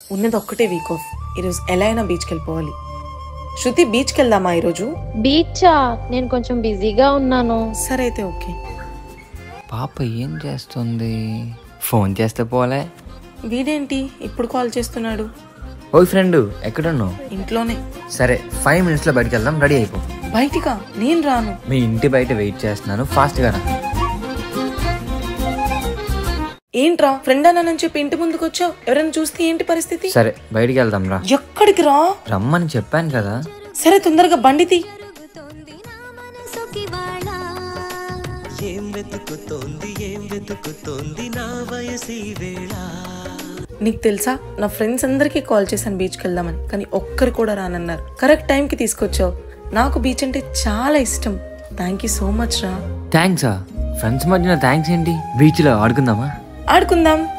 ఉన్నది ఒక్కటే week off ఈరోజు ఎలా అయినా బీచ్కి వెళ్ళిపోవాలి శృతి బీచ్కి వెళ్దామా ఈరోజు బీచా నేను కొంచెం బిజీగా ఉన్నాను సరే అయితే ఓకే పాప ఏం చేస్తుంది ఫోన్ చేస్తే పోలే వీడేంటి ఇప్పుడు కాల్ చేస్తున్నాడు ఓ ఫ్రెండ్ ఎక్కడున్నావు ఇంట్లోనే సరే ఫైవ్ మినిట్స్లో బయటికి వెళ్దాం రెడీ అయిపో బయటికా నేను రాను మీ ఇంటి బయట వెయిట్ చేస్తున్నాను ఫాస్ట్గా రా ఏంట్రా ఫ్రెండ్ అన్నానని చెప్పి ఇంటి ముందుకు వచ్చావు ఎవరైనా చూస్తే ఏంటి పరిస్థితి సరే బయటికి వెళ్దాం రా ఎక్కడికి రా రమ్మని చెప్పాను కదా సరే తొందరగా బండి తీ ఏం వెతుకుతోంది ఏం వెతుకుతోంది నా వయసి వేళ నీకు తెలుసా నా ఫ్రెండ్స్ అందరికీ కాల్ చేశాను బీచ్కి వెళ్దామని కానీ ఒక్కరు కూడా రానన్నారు కరెక్ట్ టైంకి తీసుకొచ్చావు నాకు బీచ్ అంటే చాలా ఇష్టం థ్యాంక్ యూ సో మచ్ రా థ్యాంక్సా ఫ్రెండ్స్ మధ్యన థ్యాంక్స్ ఏంటి బీచ్లో ఆడుకుందామా ఆడుకుందాం